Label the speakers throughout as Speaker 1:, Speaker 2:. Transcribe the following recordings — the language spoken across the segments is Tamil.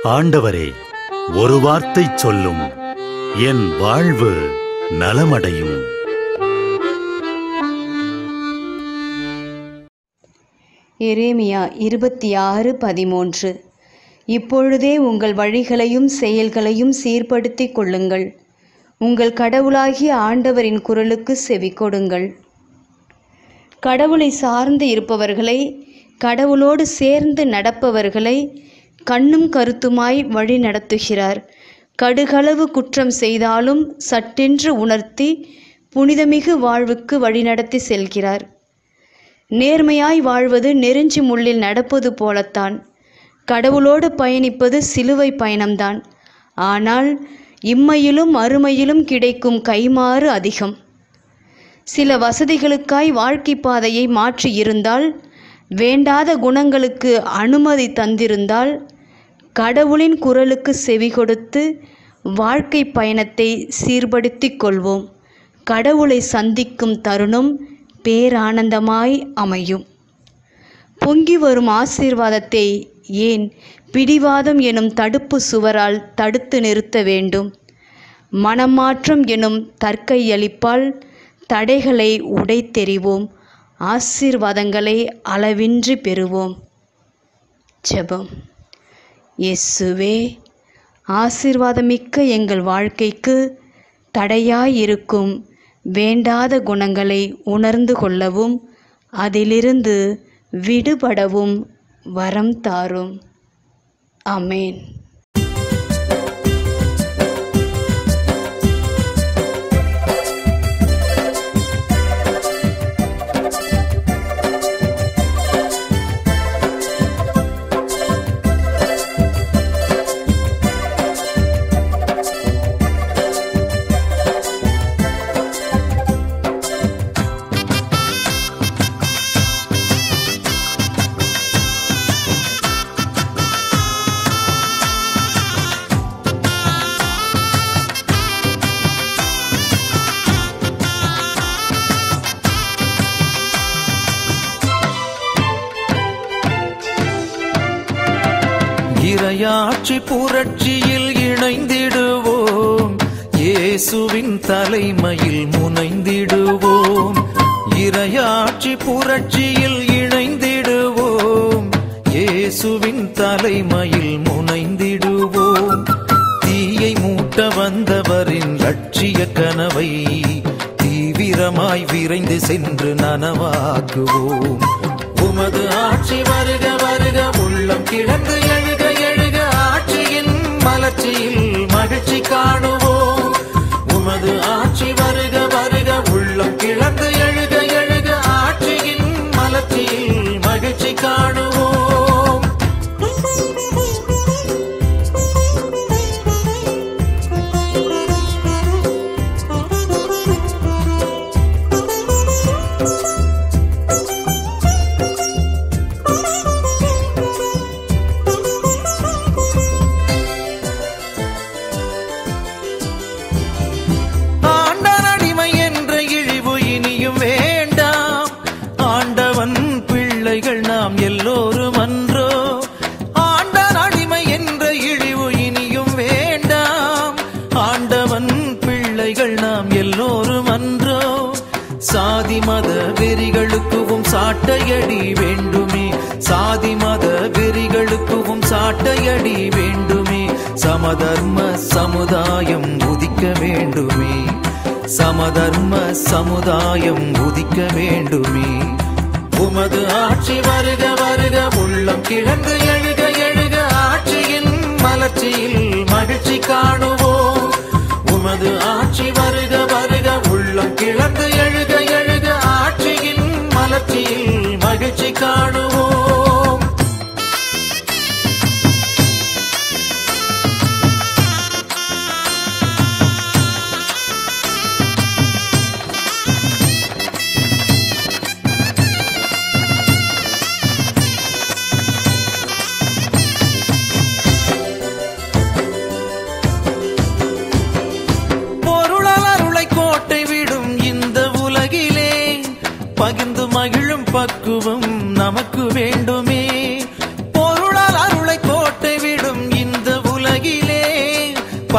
Speaker 1: ஆண்டவரே ஒரு வார்த்தை சொல்லும் என் வாழ்வு நலமடையும்
Speaker 2: எரேமியா இருபத்தி ஆறு பதிமூன்று இப்பொழுதே உங்கள் வழிகளையும் செயல்களையும் சீர்படுத்திக் கொள்ளுங்கள் உங்கள் கடவுளாகிய ஆண்டவரின் குரலுக்கு செவி கொடுங்கள் கடவுளை சார்ந்து இருப்பவர்களை கடவுளோடு சேர்ந்து நடப்பவர்களை கண்ணும் கருத்துமாய் வழி நடத்துகிறார் கடுகளவு குற்றம் செய்தாலும் சட்டென்று உணர்த்தி புனிதமிகு வாழ்வுக்கு வழிநடத்தி செல்கிறார் நேர்மையாய் வாழ்வது நெருஞ்சி முள்ளில் நடப்பது போலத்தான் கடவுளோடு பயணிப்பது சிலுவை பயணம்தான் ஆனால் இம்மையிலும் அருமையிலும் கிடைக்கும் கைமாறு அதிகம் சில வசதிகளுக்காய் வாழ்க்கை பாதையை மாற்றி இருந்தால் வேண்டாத குணங்களுக்கு அனுமதி தந்திருந்தால் கடவுளின் குரலுக்கு செவி கொடுத்து வாழ்க்கை பயணத்தை சீர்படுத்திக் கொள்வோம் கடவுளை சந்திக்கும் தருணம் பேரானந்தமாய் அமையும் பொங்கி வரும் ஆசீர்வாதத்தை ஏன் பிடிவாதம் எனும் தடுப்பு சுவரால் தடுத்து நிறுத்த வேண்டும் மனமாற்றம் எனும் தற்கையளிப்பால் தடைகளை உடைத்தெறிவோம் ஆசீர்வாதங்களை அளவின்றி பெறுவோம் ஜெபம் இயேசுவே ஆசீர்வாதமிக்க எங்கள் வாழ்க்கைக்கு தடையாயிருக்கும் வேண்டாத குணங்களை உணர்ந்து கொள்ளவும் அதிலிருந்து விடுபடவும் வரம் தாரும் அமேன்
Speaker 3: இரையாட்சி புரட்சியில் இணைந்திடுவோம் இயேசுவின் தலைமையில் முனைந்திடுவோம் இரையாட்சி புரட்சியில் இணைந்திடுவோம் இயேசுவின் தலைமையில் முனைந்திடுவோம் தீயை மூட்ட வந்தவரின் லட்சிய கனவை தீவிரமாய் விரைந்து சென்று நனவாக்குவோம் உமது ஆட்சி வருக வருக உள்ளம் கிழந்து எழுக எழுக ஆட்சியின் மலர்ச்சியில் மகிழ்ச்சி காணுவோம் உமது ஆட்சி வருக வருக உள்ளம் கிழந்து எழுக எழுக ஆட்சியின் மலர்ச்சியில் மகிழ்ச்சி காணுவோம் ஆண்டான் அடிமை என்ற இழிவு இனியும் வேண்டாம் ஆண்டவன் பிள்ளைகள் நாம் எல்லோரும் அன்றோ ஆண்டான் அடிமை என்ற இழிவு இனியும் வேண்டாம் ஆண்டவன் பிள்ளைகள் நாம் எல்லோரும் அன்றோ சாதி மத வெறிகளுக்குவும் சாட்டையடி வேண்டுமே சாதி மத வெறிகளுக்குவும் சாட்டையடி வேண்டுமே சமதர்ம சமுதாயம் உதிக்க வேண்டுமே சமதர்ம சமுதாயம் உதிக்க வேண்டுமே உமது ஆட்சி வருக வருக உள்ளம் கிழந்து எழுக எழுக ஆட்சியின் மலர்ச்சியில் மகிழ்ச்சி காணுவோம் உமது ஆட்சி வருக வருக உள்ளம் கிழந்து எழுக எழுக ஆட்சியின் மலர்ச்சியில் மகிழ்ச்சி காணுவோம் பொருளால் அருளை கோட்டை விடும் இந்த உலகிலே பகிர்ந்து மகிழும் பக்குவம் நமக்கு வேண்டுமே பொருளால் அருளை கோட்டை விடும் இந்த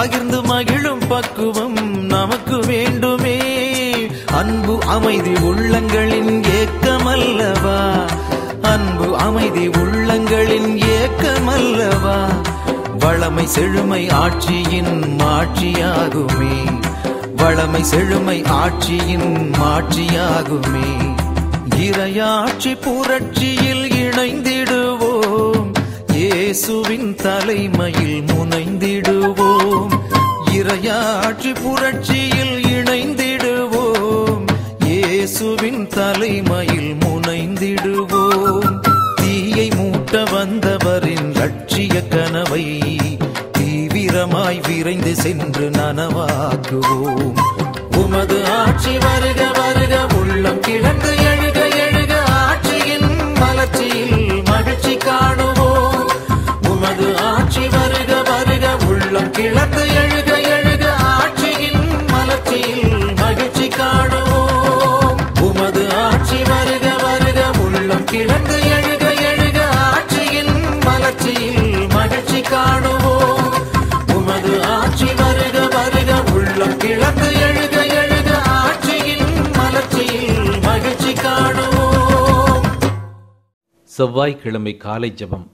Speaker 3: பகிர்ந்து மகிழும் பக்குவம் நமக்கு வேண்டுமே அன்பு அமைதி உள்ளங்களின் ஏக்கமல்லவா அன்பு அமைதி உள்ளங்களின் ஏக்கமல்லவா வளமை செழுமை ஆட்சியின் மாட்சியாகுமே வளமை செழுமை ஆட்சியின் மாட்சியாகுமே இரையாட்சி புரட்சியில் இணைந்திடுவோம் இயேசுவின் தலைமையில் முனைந்திடுவோம் இரையாட்சி புரட்சியில் இணைந்திடுவோம் இயேசுவின் தலைமையில் முனைந்திடுவோம் தீயை மூட்ட வந்தவரின் லட்சிய கனவை தீவிரமாய் விரைந்து சென்று நனவாக்குவோம் உமது ஆட்சி வருக வருக உள்ளம் கிழந்து எழுக எழுக ஆட்சியின் மலர்ச்சியில் மகிழ்ச்சி காணுவோம் உமது ஆட்சி வருக வருக உள்ளம் கிழந்து எழுக எழுக ஆட்சியின் மலர்ச்சியில் மகிழ்ச்சி காணுவோம் உமது ஆட்சி வருக வருக உள்ளம் கிழந்து எழுக எழுக ஆட்சியின் மலர்ச்சியில் மகிழ்ச்சி காணுவோம் உமது ஆட்சி வருக வருக உள்ளம் கிழந்து எழுக எழுக ஆட்சியின் மலர்ச்சியில் மகிழ்ச்சி காணுவோம்
Speaker 4: செவ்வாய்க்கிழமை காலை ஜெபம்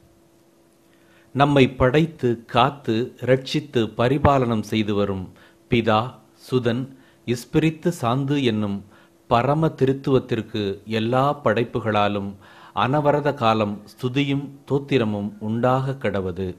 Speaker 4: நம்மை படைத்து காத்து ரட்சித்து பரிபாலனம் செய்து வரும் பிதா சுதன் இஸ்பிரித்து சாந்து என்னும் பரம திருத்துவத்திற்கு எல்லா படைப்புகளாலும் அனவரத காலம் ஸ்துதியும் தோத்திரமும் உண்டாக கடவது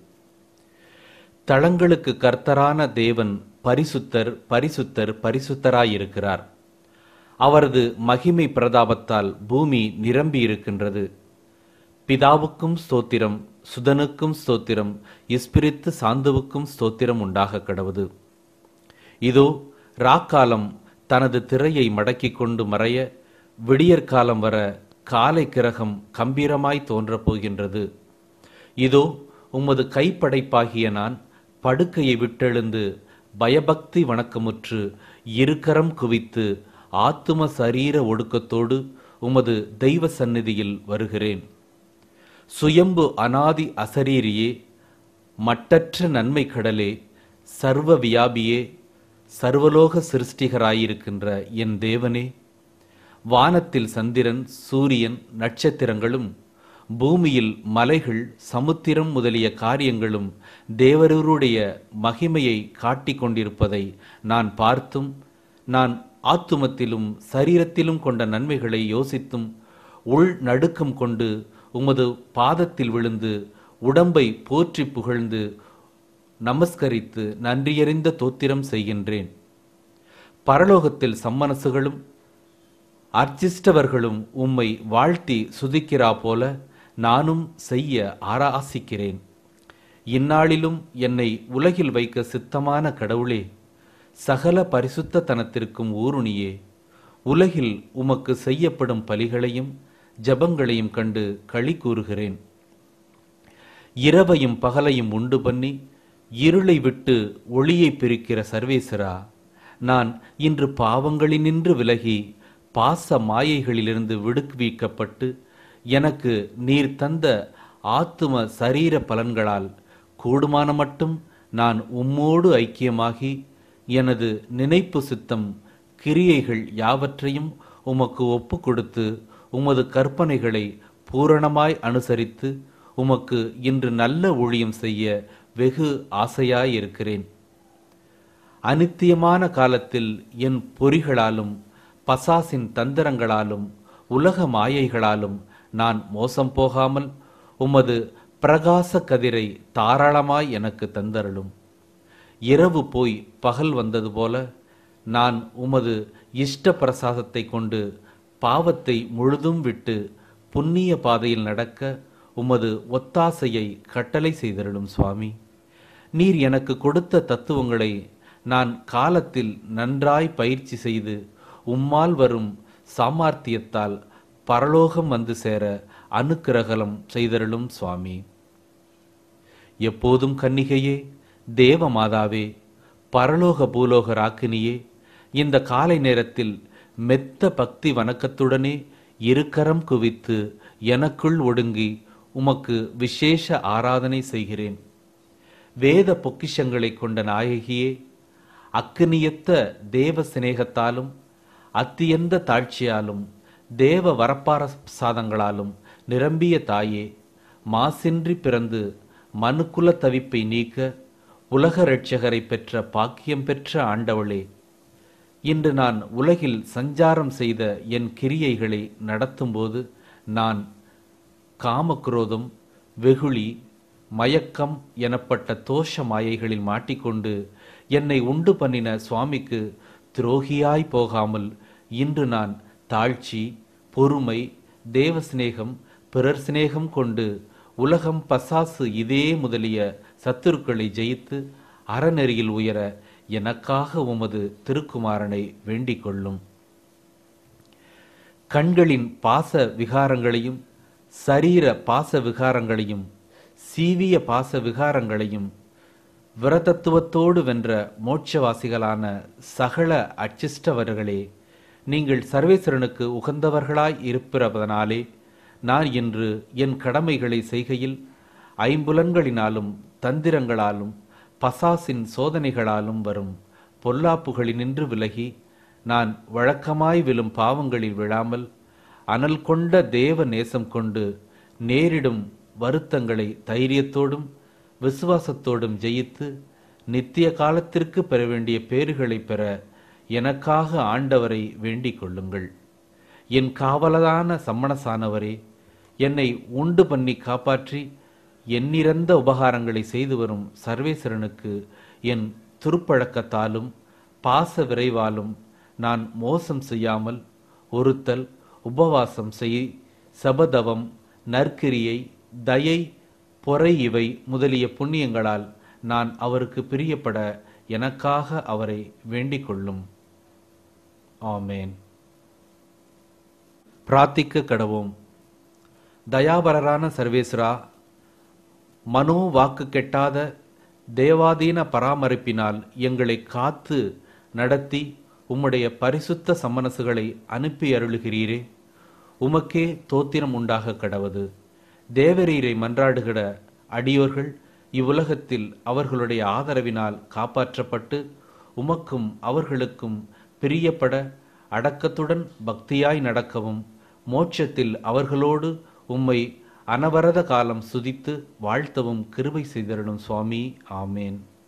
Speaker 4: தளங்களுக்கு கர்த்தரான தேவன் பரிசுத்தர் பரிசுத்தர் பரிசுத்தராயிருக்கிறார் அவரது மகிமை பிரதாபத்தால் பூமி நிரம்பி இருக்கின்றது பிதாவுக்கும் ஸ்தோத்திரம் சுதனுக்கும் ஸ்தோத்திரம் இஸ்பிரித்து சாந்துவுக்கும் ஸ்தோத்திரம் உண்டாக கடவுது இதோ ராக்காலம் தனது திரையை மடக்கிக் கொண்டு மறைய விடியற்காலம் வர காலை கிரகம் கம்பீரமாய் தோன்றப் போகின்றது இதோ உமது கைப்படைப்பாகிய நான் படுக்கையை விட்டெழுந்து பயபக்தி வணக்கமுற்று இருக்கரம் குவித்து ஆத்தும சரீர ஒடுக்கத்தோடு உமது தெய்வ சந்நிதியில் வருகிறேன் சுயம்பு அனாதி அசரீரியே மட்டற்ற நன்மை கடலே சர்வ வியாபியே சர்வலோக சிருஷ்டிகராயிருக்கின்ற என் தேவனே வானத்தில் சந்திரன் சூரியன் நட்சத்திரங்களும் பூமியில் மலைகள் சமுத்திரம் முதலிய காரியங்களும் தேவரூருடைய மகிமையை காட்டிக் கொண்டிருப்பதை நான் பார்த்தும் நான் ஆத்துமத்திலும் சரீரத்திலும் கொண்ட நன்மைகளை யோசித்தும் உள் நடுக்கம் கொண்டு உமது பாதத்தில் விழுந்து உடம்பை போற்றி புகழ்ந்து நமஸ்கரித்து நன்றியறிந்த தோத்திரம் செய்கின்றேன் பரலோகத்தில் சம்மனசுகளும் அர்ச்சிஷ்டவர்களும் உம்மை வாழ்த்தி சுதிக்கிறா போல நானும் செய்ய ஆராசிக்கிறேன் இந்நாளிலும் என்னை உலகில் வைக்க சித்தமான கடவுளே சகல பரிசுத்த தனத்திற்கும் ஊருணியே உலகில் உமக்கு செய்யப்படும் பலிகளையும் ஜபங்களையும் கண்டு களி கூறுகிறேன் இரவையும் பகலையும் உண்டு பண்ணி இருளை விட்டு ஒளியை பிரிக்கிற சர்வேசரா நான் இன்று பாவங்களினின்று விலகி பாச மாயைகளிலிருந்து விடுவிக்கப்பட்டு எனக்கு நீர் தந்த ஆத்தும சரீர பலன்களால் கூடுமான மட்டும் நான் உம்மோடு ஐக்கியமாகி எனது நினைப்பு சித்தம் கிரியைகள் யாவற்றையும் உமக்கு ஒப்பு கொடுத்து உமது கற்பனைகளை பூரணமாய் அனுசரித்து உமக்கு இன்று நல்ல ஊழியம் செய்ய வெகு ஆசையாயிருக்கிறேன் அனித்தியமான காலத்தில் என் பொறிகளாலும் பசாசின் தந்திரங்களாலும் உலக மாயைகளாலும் நான் மோசம் போகாமல் உமது பிரகாச கதிரை தாராளமாய் எனக்கு தந்தருளும் இரவு போய் பகல் வந்தது போல நான் உமது இஷ்ட பிரசாதத்தை கொண்டு பாவத்தை முழுதும் விட்டு புண்ணிய பாதையில் நடக்க உமது ஒத்தாசையை கட்டளை செய்தருளும் சுவாமி நீர் எனக்கு கொடுத்த தத்துவங்களை நான் காலத்தில் நன்றாய் பயிற்சி செய்து உம்மால் வரும் சாமார்த்தியத்தால் பரலோகம் வந்து சேர அனுக்கிரகலம் செய்தருளும் சுவாமி எப்போதும் கன்னிகையே தேவ மாதாவே பரலோக பூலோக ராக்கினியே இந்த காலை நேரத்தில் மெத்த பக்தி வணக்கத்துடனே இருக்கரம் குவித்து எனக்குள் ஒடுங்கி உமக்கு விசேஷ ஆராதனை செய்கிறேன் வேத பொக்கிஷங்களை கொண்ட நாயகியே அக்கினியத்த தேவ சிநேகத்தாலும் அத்தியந்த தாழ்ச்சியாலும் தேவ வரப்பார சாதங்களாலும் நிரம்பிய தாயே மாசின்றி பிறந்து மனுக்குல தவிப்பை நீக்க உலக இரட்சகரை பெற்ற பாக்கியம் பெற்ற ஆண்டவளே இன்று நான் உலகில் சஞ்சாரம் செய்த என் கிரியைகளை நடத்தும்போது நான் காமக்ரோதம் வெகுளி மயக்கம் எனப்பட்ட தோஷ மாயைகளில் மாட்டிக்கொண்டு என்னை உண்டு பண்ணின சுவாமிக்கு துரோகியாய் போகாமல் இன்று நான் தாழ்ச்சி பொறுமை தேவ சிநேகம் பிறர் சிநேகம் கொண்டு உலகம் பசாசு இதே முதலிய சத்துருக்களை ஜெயித்து அறநெறியில் உயர எனக்காக உமது திருக்குமாரனை வேண்டிக் கொள்ளும் கண்களின் பாச விகாரங்களையும் சரீர பாச விகாரங்களையும் சீவிய பாச விகாரங்களையும் விரதத்துவத்தோடு வென்ற மோட்சவாசிகளான சகல அச்சிஷ்டவர்களே நீங்கள் சர்வேஸ்வரனுக்கு உகந்தவர்களாய் இருப்பிறதனாலே நான் இன்று என் கடமைகளை செய்கையில் ஐம்புலன்களினாலும் தந்திரங்களாலும் பசாசின் சோதனைகளாலும் வரும் பொல்லாப்புகளினின்று விலகி நான் வழக்கமாய் விழும் பாவங்களில் விழாமல் அனல் கொண்ட தேவ நேசம் கொண்டு நேரிடும் வருத்தங்களை தைரியத்தோடும் விசுவாசத்தோடும் ஜெயித்து நித்திய காலத்திற்கு பெற வேண்டிய பேறுகளை பெற எனக்காக ஆண்டவரை வேண்டிக் கொள்ளுங்கள் என் காவலதான சம்மணசானவரே என்னை உண்டு பண்ணி காப்பாற்றி எண்ணிறந்த உபகாரங்களை செய்து வரும் சர்வேஸ்வரனுக்கு என் துருப்பழக்கத்தாலும் பாச விரைவாலும் நான் மோசம் செய்யாமல் ஒருத்தல் உபவாசம் செய் சபதவம் நற்கிரியை தயை பொறை இவை முதலிய புண்ணியங்களால் நான் அவருக்கு பிரியப்பட எனக்காக அவரை வேண்டிக் கொள்ளும் ஆமேன் பிரார்த்திக்க கடவோம் தயாபரரான சர்வேஸ்வரா மனோ வாக்கு கெட்டாத தேவாதீன பராமரிப்பினால் எங்களை காத்து நடத்தி உம்முடைய பரிசுத்த சம்மனசுகளை அனுப்பி அருளுகிறீரே உமக்கே தோத்திரம் உண்டாக கடவது தேவரீரை மன்றாடுகிற அடியோர்கள் இவ்வுலகத்தில் அவர்களுடைய ஆதரவினால் காப்பாற்றப்பட்டு உமக்கும் அவர்களுக்கும் பிரியப்பட அடக்கத்துடன் பக்தியாய் நடக்கவும் மோட்சத்தில் அவர்களோடு உம்மை அனவரத காலம் சுதித்து வாழ்த்தவும் கிருபை செய்தருளும் சுவாமி ஆமேன்